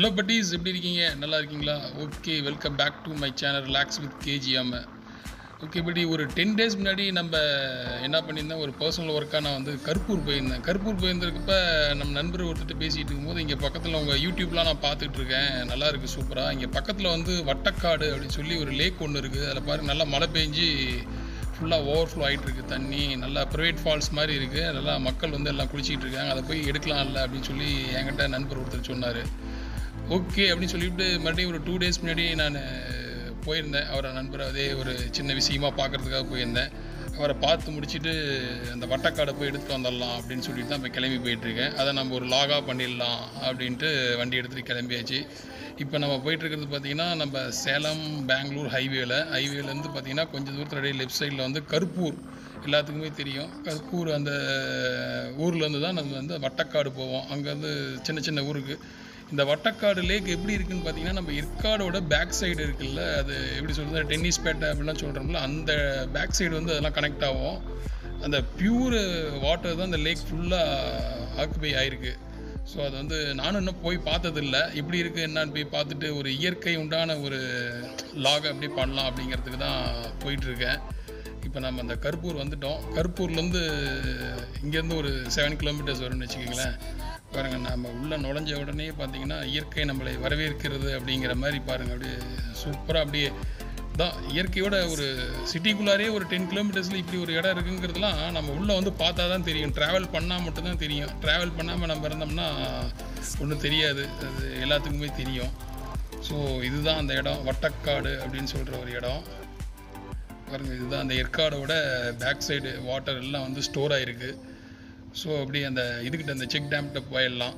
Hello buddies எப்படி இருக்கீங்க நல்லா இருக்கீங்களா okay welcome back to my channel relax with KGM okay படி ஒரு டென் டேஸ் முன்னாடி நம்ம என்ன பண்ணியிருந்தேன் ஒரு பர்சனல் ஒர்க்காக நான் வந்து கருப்பூர் போயிருந்தேன் கருப்பூர் போயிருந்திருக்கப்ப நம்ம நண்பர் ஒருத்தர் பேசிகிட்டு இருக்கும்போது இங்கே பக்கத்தில் உங்கள் யூடியூப்லாம் நான் பார்த்துட்டு இருக்கேன் நல்லா இருக்குது சூப்பராக இங்கே பக்கத்தில் வந்து வட்டக்காடு அப்படின்னு சொல்லி ஒரு லேக் ஒன்று இருக்குது அதில் பாருங்க நல்லா மழை பெஞ்சு ஃபுல்லாக ஓவர்ஃப்ளோ ஆகிட்டு இருக்கு தண்ணி நல்லா ப்ரைவேட் ஃபால்ஸ் மாதிரி இருக்குது நல்லா மக்கள் வந்து எல்லாம் குளிச்சிட்டு இருக்காங்க அதை போய் எடுக்கலாம் இல்லை அப்படின்னு சொல்லி என்கிட்ட நண்பர் ஒருத்தர் சொன்னார் ஓகே அப்படின்னு சொல்லிட்டு மறுபடியும் ஒரு டூ டேஸ் முன்னாடி நான் போயிருந்தேன் அவரை நண்பர் அதே ஒரு சின்ன விஷயமா பார்க்கறதுக்காக போயிருந்தேன் அவரை பார்த்து முடிச்சுட்டு அந்த வட்டக்காடை போய் எடுத்துட்டு வந்துடலாம் அப்படின்னு சொல்லிட்டு தான் இப்போ கிளம்பி போயிட்டுருக்கேன் அதை நம்ம ஒரு லாகாக பண்ணிடலாம் அப்படின்ட்டு வண்டி எடுத்துகிட்டு கிளம்பியாச்சு இப்போ நம்ம போயிட்டுருக்கிறது பார்த்திங்கன்னா நம்ம சேலம் பெங்களூர் ஹைவேல ஹைவேலேருந்து பார்த்திங்கன்னா கொஞ்சம் தூரத்தில் அப்படியே லெஃப்ட் சைடில் வந்து கருப்பூர் எல்லாத்துக்குமே தெரியும் கருப்பூர் அந்த ஊர்லேருந்து தான் நம்ம வந்து வட்டக்காடு போவோம் அங்கேருந்து சின்ன சின்ன ஊருக்கு இந்த வட்டக்காடு லேக் எப்படி இருக்குன்னு பார்த்தீங்கன்னா நம்ம ஏற்காடோட பேக் சைடு இருக்குல்ல அது எப்படி சொல்கிறது டென்னிஸ் பேட்டை அப்படிலாம் சொல்கிறோம்ல அந்த பேக் சைடு வந்து அதெல்லாம் கனெக்ட் ஆகும் அந்த பியூர் வாட்டர் தான் அந்த லேக் ஃபுல்லாக ஆக்குபை ஆயிருக்கு ஸோ அது வந்து நானும் இன்னும் போய் பார்த்ததில்ல எப்படி இருக்குது என்னன்னு போய் பார்த்துட்டு ஒரு இயற்கை உண்டான ஒரு லாக் அப்படி பண்ணலாம் அப்படிங்கிறதுக்கு தான் போயிட்டுருக்கேன் இப்போ நம்ம அந்த கருப்பூர் வந்துட்டோம் கருப்பூர்லேருந்து இங்கேருந்து ஒரு செவன் கிலோமீட்டர்ஸ் வரும்னு வச்சுக்கோங்களேன் பாருங்கள் நம்ம உள்ளே நுழைஞ்ச உடனே பார்த்தீங்கன்னா இயற்கை நம்மளை வரவேற்கிறது அப்படிங்கிற மாதிரி பாருங்கள் அப்படியே சூப்பராக அப்படியே தான் இயற்கையோட ஒரு சிட்டிக்குள்ளாரே ஒரு டென் கிலோமீட்டர்ஸில் இப்படி ஒரு இடம் இருக்குங்கிறதுலாம் நம்ம உள்ளே வந்து பார்த்தா தான் தெரியும் ட்ராவல் பண்ணால் மட்டும்தான் தெரியும் ட்ராவல் பண்ணாமல் நம்ம இருந்தோம்னா ஒன்றும் தெரியாது அது எல்லாத்துக்குமே தெரியும் ஸோ இதுதான் அந்த இடம் வட்டக்காடு அப்படின்னு சொல்கிற ஒரு இடம் பாருங்கள் இதுதான் அந்த ஏற்காடோட பேக் சைடு வாட்டர் எல்லாம் வந்து ஸ்டோர் ஆகிருக்கு ஸோ அப்படி அந்த இதுக்கிட்ட அந்த செக் டேம்கிட்ட போயிடலாம்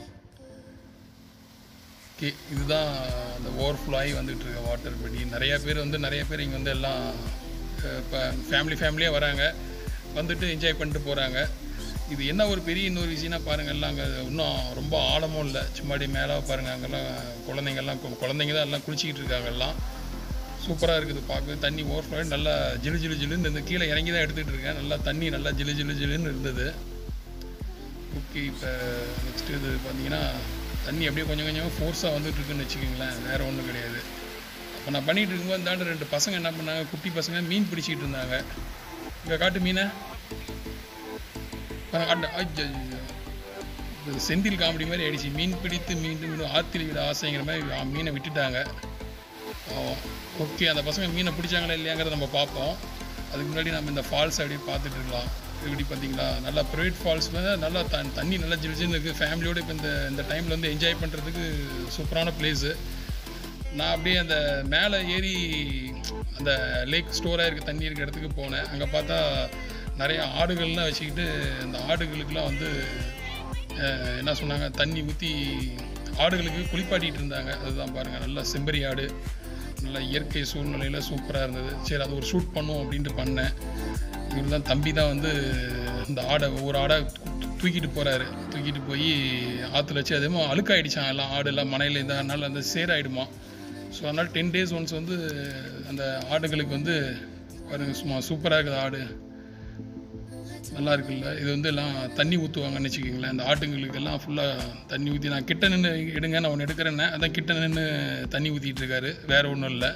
ஓகே இதுதான் அந்த ஓவர்ஃப்ளோ ஆகி வந்துட்டு இருக்க வாட்டர் படி நிறைய பேர் வந்து நிறைய பேர் இங்கே வந்து எல்லாம் இப்போ ஃபேமிலி ஃபேமிலியாக வராங்க வந்துட்டு என்ஜாய் பண்ணிட்டு போகிறாங்க இது என்ன ஒரு பெரிய இன்னொரு விஷயம்னா பாருங்கள் எல்லாம் அங்கே இன்னும் ரொம்ப ஆழமும் இல்லை சும்மாடி மேலே பாருங்கள் அங்கெல்லாம் குழந்தைங்கள்லாம் கு- குழந்தைங்க தான் எல்லாம் குளிச்சிக்கிட்டு இருக்காங்க எல்லாம் சூப்பராக இருக்குது பார்க்கவே தண்ணி ஓவர்ஃப்ளோ ஆகி நல்லா ஜிலு ஜிலு ஜிலுன்னு இந்த கீழே இறங்கி தான் எடுத்துகிட்டு இருக்கேன் நல்லா தண்ணி நல்லா ஜிலு ஜிலு ஜிலுன்னு இருந்தது ஓகே இப்போ நெக்ஸ்ட் இது பார்த்தீங்கன்னா தண்ணி அப்படியே கொஞ்சம் கொஞ்சம் ஃபோர்ஸாக வந்துட்டு இருக்குன்னு வச்சுக்கோங்களேன் வேறு ஒன்றும் கிடையாது அப்போ நான் பண்ணிகிட்டு இருக்கும்போது இந்தாண்ட ரெண்டு பசங்க என்ன பண்ணாங்க குட்டி பசங்க மீன் பிடிச்சிட்டு இருந்தாங்க இங்கே காட்டு மீனை பாருங்க, அட, ஐயையோ. இது செந்தில் காமெடி மாதிரி ஆயிடுச்சு மீன் பிடித்து மீண்டும் மீண்டும் ஆத்தில் விட ஆசைங்கிற மாதிரி ஆ, மீனை விட்டுட்டாங்க ஓகே அந்த பசங்க மீனை பிடிச்சாங்களா இல்லையாங்கிறத நம்ம பார்ப்போம் அதுக்கு முன்னாடி நம்ம இந்த ஃபால்ஸ் அப்படியே பார்த்துட்டு இருக்கலாம் எப்படி பார்த்தீங்களா நல்லா ப்ரைவேட் ஃபால்ஸ் நல்லா த தண்ணி நல்லா ஜில் ஜில்னு இருக்குது ஃபேமிலியோட இப்போ இந்த இந்த டைமில் வந்து என்ஜாய் பண்ணுறதுக்கு சூப்பரான பிளேஸு நான் அப்படியே அந்த மேலே ஏறி அந்த லேக் ஸ்டோராக இருக்க தண்ணி இருக்க இடத்துக்கு போனேன் அங்கே பார்த்தா நிறைய ஆடுகள்லாம் வச்சுக்கிட்டு அந்த ஆடுகளுக்கெல்லாம் வந்து அஹ், என்ன சொன்னாங்க தண்ணி ஊற்றி ஆடுகளுக்கு குளிப்பாட்டிகிட்டு இருந்தாங்க அதுதான் பாருங்கள் நல்லா செம்பரி ஆடு நல்லா இயற்கை சூழ்நிலையில் சூப்பராக இருந்தது சரி அது ஒரு ஷூட் பண்ணுவோம் அப்படின்ட்டு பண்ணேன் இவர் தான் தம்பி தான் வந்து இந்த ஆடை ஒவ்வொரு ஆடை தூ- தூக்கிட்டு போகிறாரு தூக்கிட்டு போய் ஆற்றுல வச்சு அதே மாதிரி அழுக்காயிடுச்சான் எல்லாம் ஆடு எல்லாம் மனையில் இந்த அதனால் அந்த சேராயிடுமா ஸோ அதனால் டென் டேஸ் ஒன்ஸ் வந்து அந்த ஆடுகளுக்கு வந்து பாருங்க சும்மா சூப்பராக இருக்குது ஆடு நல்லா இருக்குல்ல இது வந்து எல்லாம் தண்ணி ஊற்றுவாங்கன்னு வச்சுக்கோங்களேன் அந்த ஆட்டுங்களுக்கு எல்லாம் ஃபுல்லாக தண்ணி ஊற்றி நான் கிட்ட நின்று எடுங்க நான் ஒன்று எடுக்கிறேன்னே அதான் கிட்ட நின்று தண்ணி ஊற்றிட்டு இருக்காரு வேற ஒன்றும் இல்லை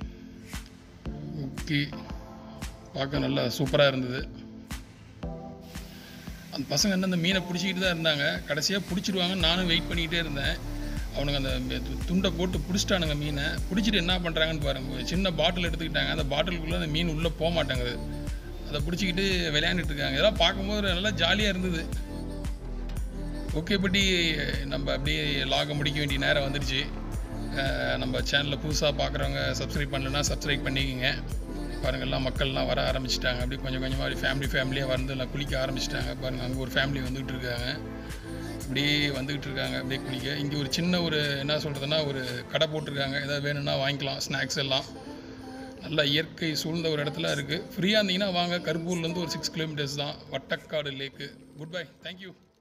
ஓகே பார்க்க நல்லா சூப்பராக இருந்தது அந்த பசங்க என்ன அந்த மீனை பிடிச்சிக்கிட்டு தான் இருந்தாங்க கடைசியாக பிடிச்சிடுவாங்க நானும் வெயிட் பண்ணிக்கிட்டே இருந்தேன் அவனுங்க அந்த மெ- து- துண்டை போட்டு பிடிச்சிட்டானுங்க மீனை பிடிச்சிட்டு என்ன பண்ணுறாங்கன்னு பாருங்க ஒரு சின்ன பாட்டில் எடுத்துக்கிட்டாங்க அந்த பாட்டிலுக்குள்ளே அந்த மீன் உள்ளே போக மாட்டேங்குது அதை பிடிச்சிக்கிட்டு விளையாண்டுட்டு இருக்காங்க இதெல்லாம் பார்க்கும்போது நல்லா ஜாலியாக இருந்தது ஓகே பட்டி நம்ம அப்படியே லாக முடிக்க வேண்டிய நேரம் வந்துடுச்சு அஹ் நம்ம சேனலில் புதுசாக பார்க்குறவங்க சப்ஸ்கிரைப் பண்ணலன்னா சப்ஸ்கிரைப் பண்ணிக்கோங்க பாருங்கள் எல்லாம் மக்கள்லாம் வர ஆரம்பிச்சிட்டாங்க அப்படியே கொஞ்சம் கொஞ்சமாக அப்படி ஃபேமிலி ஃபேமிலியாக வந்து எல்லாம் குளிக்க ஆரம்பிச்சிட்டாங்க பாருங்கள் அங்கே ஒரு ஃபேமிலி வந்துகிட்டு இருக்காங்க அப்படியே வந்துகிட்டு இருக்காங்க அப்படியே குளிக்க இங்கே ஒரு சின்ன ஒரு என்ன சொல்கிறதுனா ஒரு கடை போட்டிருக்காங்க ஏதாவது வேணும்னா வாங்கிக்கலாம் ஸ்நாக்ஸ் எல்லாம் நல்லா இயற்கை சூழ்ந்த ஒரு இடத்துல இருக்குது ஃப்ரீயாக இருந்தீங்கன்னா வாங்க கருப்பூர்லேருந்து ஒரு சிக்ஸ் கிலோமீட்டர்ஸ் தான் வட்டக்காடு லேக்கு குட் பை தேங்க்யூ